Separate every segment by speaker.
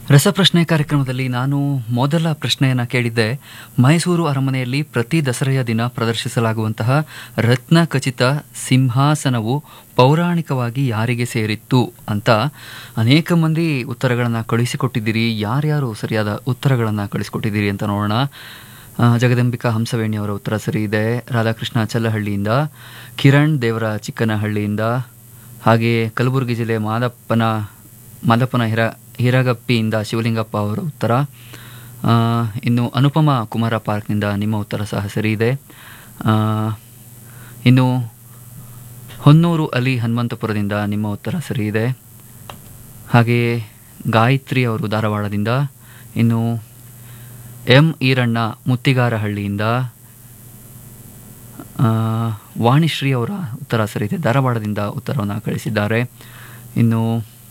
Speaker 1: ರಸಪ್ರಶ್ನೆ ಕಾರ್ಯಕ್ರಮದಲ್ಲಿ ನಾನು ಮೊದಲ ಪ್ರಶ್ನೆಯನ್ನು ಕೇಳಿದ್ದೆ ಮೈಸೂರು ಅರಮನೆಯಲ್ಲಿ ಪ್ರತಿ ದಸರೆಯ ದಿನ ಪ್ರದರ್ಶಿಸಲಾಗುವಂತಹ ರತ್ನ ಖಚಿತ ಸಿಂಹಾಸನವು ಪೌರಾಣಿಕವಾಗಿ ಯಾರಿಗೆ ಸೇರಿತ್ತು ಅಂತ ಅನೇಕ ಮಂದಿ ಉತ್ತರಗಳನ್ನು ಕಳುಹಿಸಿಕೊಟ್ಟಿದ್ದೀರಿ ಯಾರ್ಯಾರು ಸರಿಯಾದ ಉತ್ತರಗಳನ್ನು ಕಳಿಸಿಕೊಟ್ಟಿದ್ದೀರಿ ಅಂತ ನೋಡೋಣ ಆ, ಜಗದಂಬಿಕಾ ಹಂಸವೇಣಿ ಅವರ ಉತ್ತರ ಸರಿ ಇದೆ ರಾಧಾಕೃಷ್ಣ ಚಲ್ಲಹಳ್ಳಿಯಿಂದ ಕಿರಣ್ ದೇವರ ಚಿಕ್ಕನಹಳ್ಳಿಯಿಂದ ಹಾಗೆಯೇ ಕಲಬುರಗಿ ಜಿಲ್ಲೆ ಮಾದಪ್ಪನ ಮಾದಪ್ಪನ ಹಿರ ಹಿರಗಪ್ಪಿಯಿಂದ ಶಿವಲಿಂಗಪ್ಪ ಅವರ ಉತ್ತರ ಆ, ಇನ್ನು ಅನುಪಮ ಕುಮಾರ ಪಾರ್ಕ್ನಿಂದ ನಿಮ್ಮ ಉತ್ತರ ಸಹ ಸರಿ ಇದೆ ಆ, ಇನ್ನು ಹೊನ್ನೂರು ಅಲಿ ಹನುಮಂತಪುರದಿಂದ ನಿಮ್ಮ ಉತ್ತರ ಸರಿ ಇದೆ ಹಾಗೆಯೇ ಗಾಯತ್ರಿ ಅವರು ಧಾರವಾಡದಿಂದ ಇನ್ನು ಎಂ ಈರಣ್ಣ ಮುತ್ತಿಗಾರಹಳ್ಳಿಯಿಂದ ಆ, ವಾಣಿಶ್ರೀ ಅವರ ಉತ್ತರ ಸರಿ ಇದೆ ಧಾರವಾಡದಿಂದ ಉತ್ತರವನ್ನು ಕಳಿಸಿದ್ದಾರೆ ಇನ್ನು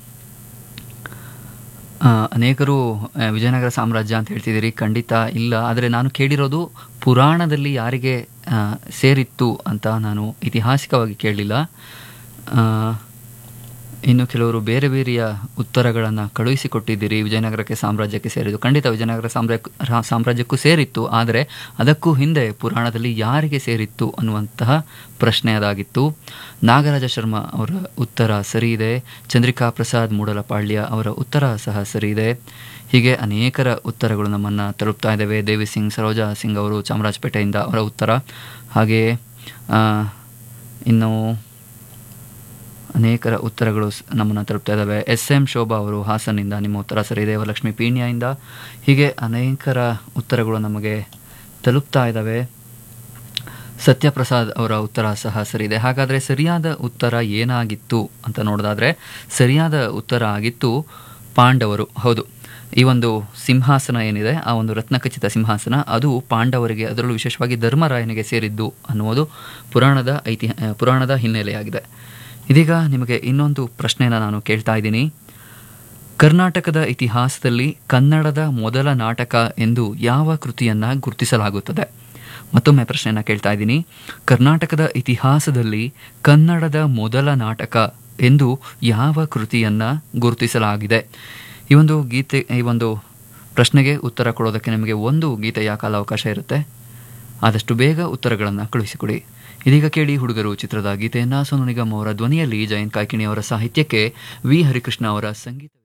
Speaker 1: ಆ, ಅನೇಕರು ಆ, ವಿಜಯನಗರ ಸಾಮ್ರಾಜ್ಯ ಅಂತ ಹೇಳ್ತಿದ್ದೀರಿ ಖಂಡಿತ ಇಲ್ಲ ಆದರೆ ನಾನು ಕೇಳಿರೋದು ಪುರಾಣದಲ್ಲಿ ಯಾರಿಗೆ ಆ, ಸೇರಿತ್ತು ಅಂತ ನಾನು ಐತಿಹಾಸಿಕವಾಗಿ ಕೇಳಲಿಲ್ಲ ಆ, ಇನ್ನು ಕೆಲವರು ಬೇರೆ ಬೇರೆಯ ಉತ್ತರಗಳನ್ನು ಕಳುಹಿಸಿಕೊಟ್ಟಿದ್ದೀರಿ ವಿಜಯನಗರಕ್ಕೆ ಸಾಮ್ರಾಜ್ಯಕ್ಕೆ ಸೇರಿದ್ದು ಖಂಡಿತ ವಿಜಯನಗರ ಸಾಮ್ರಾಜ್ಯ ರಾ- ಸಾಮ್ರಾಜ್ಯಕ್ಕೂ ಸೇರಿತ್ತು ಆದರೆ ಅದಕ್ಕೂ ಹಿಂದೆ ಪುರಾಣದಲ್ಲಿ ಯಾರಿಗೆ ಸೇರಿತ್ತು ಅನ್ನುವಂತಹ ಪ್ರಶ್ನೆ ಅದಾಗಿತ್ತು ನಾಗರಾಜ ಶರ್ಮಾ ಅವರ ಉತ್ತರ ಸರಿ ಇದೆ ಚಂದ್ರಿಕಾ ಪ್ರಸಾದ್ ಮೂಡಲಪಾಳ್ಯ ಅವರ ಉತ್ತರ ಸಹ ಸರಿ ಇದೆ ಹೀಗೆ ಅನೇಕರ ಉತ್ತರಗಳು ನಮ್ಮನ್ನು ತಲುಪ್ತಾ ಇದ್ದಾವೆ ದೇವಿ ಸಿಂಗ್ ಸರೋಜಾ ಸಿಂಗ್ ಅವರು ಚಾಮರಾಜಪೇಟೆಯಿಂದ ಅವರ ಉತ್ತರ ಹಾಗೆಯೇ ಆ, ಇನ್ನು ಅನೇಕರ ಉತ್ತರಗಳು ಸ್- ನಮ್ಮನ್ನು ತಲುಪ್ತಾ ಇದ್ದಾವೆ ಎಸ್ ಎಂ ಶೋಭಾ ಅವರು ಹಾಸನಿಂದ ನಿಮ್ಮ ಉತ್ತರ ಸರಿ ಇದೆ ಲಕ್ಷ್ಮೀ ಪೀಣ್ಯದಿಂದ ಹೀಗೆ ಅನೇಕರ ಉತ್ತರಗಳು ನಮಗೆ ತಲುಪ್ತಾ ಇದ್ದಾವೆ ಸತ್ಯಪ್ರಸಾದ್ ಅವರ ಉತ್ತರ ಸಹ ಸರಿ ಇದೆ ಹಾಗಾದರೆ ಸರಿಯಾದ ಉತ್ತರ ಏನಾಗಿತ್ತು ಅಂತ ನೋಡೋದಾದರೆ ಸರಿಯಾದ ಉತ್ತರ ಆಗಿತ್ತು ಪಾಂಡವರು ಹೌದು ಈ ಒಂದು ಸಿಂಹಾಸನ ಏನಿದೆ ಆ ಒಂದು ರತ್ನಖಚಿತ ಸಿಂಹಾಸನ ಅದು ಪಾಂಡವರಿಗೆ ಅದರಲ್ಲೂ ವಿಶೇಷವಾಗಿ ಧರ್ಮರಾಯನಿಗೆ ಸೇರಿದ್ದು ಅನ್ನುವುದು ಪುರಾಣದ ಐತಿಹ ಆ, ಪುರಾಣದ ಹಿನ್ನೆಲೆಯಾಗಿದೆ ಇದೀಗ ನಿಮಗೆ ಇನ್ನೊಂದು ಪ್ರಶ್ನೆಯನ್ನು ನಾನು ಕೇಳ್ತಾ ಇದ್ದೀನಿ ಕರ್ನಾಟಕದ ಇತಿಹಾಸದಲ್ಲಿ ಕನ್ನಡದ ಮೊದಲ ನಾಟಕ ಎಂದು ಯಾವ ಕೃತಿಯನ್ನು ಗುರುತಿಸಲಾಗುತ್ತದೆ ಮತ್ತೊಮ್ಮೆ ಪ್ರಶ್ನೆಯನ್ನು ಕೇಳ್ತಾ ಇದ್ದೀನಿ ಕರ್ನಾಟಕದ ಇತಿಹಾಸದಲ್ಲಿ ಕನ್ನಡದ ಮೊದಲ ನಾಟಕ ಎಂದು ಯಾವ ಕೃತಿಯನ್ನು ಗುರುತಿಸಲಾಗಿದೆ ಈ ಒಂದು ಗೀತೆ ಈ ಒಂದು ಪ್ರಶ್ನೆಗೆ ಉತ್ತರ ಕೊಡೋದಕ್ಕೆ ನಿಮಗೆ ಒಂದು ಗೀತೆಯ ಕಾಲಾವಕಾಶ ಇರುತ್ತೆ ಆದಷ್ಟು ಬೇಗ ಉತ್ತರಗಳನ್ನು ಕಳುಹಿಸಿಕೊಡಿ ಇದೀಗ ಕೇಳಿ ಹುಡುಗರು ಚಿತ್ರದ ಗೀತೆಯನ್ನು ಸೋನು ನಿಗಮ್ ಅವರ ಧ್ವನಿಯಲ್ಲಿ ಜಯಂತ್ ಕಾಯ್ಕಿಣಿ ಅವರ ಸಾಹಿತ್ಯಕ್ಕೆ ವಿ ಹರಿಕೃಷ್ಣ ಅವರ ಸಂಗೀತ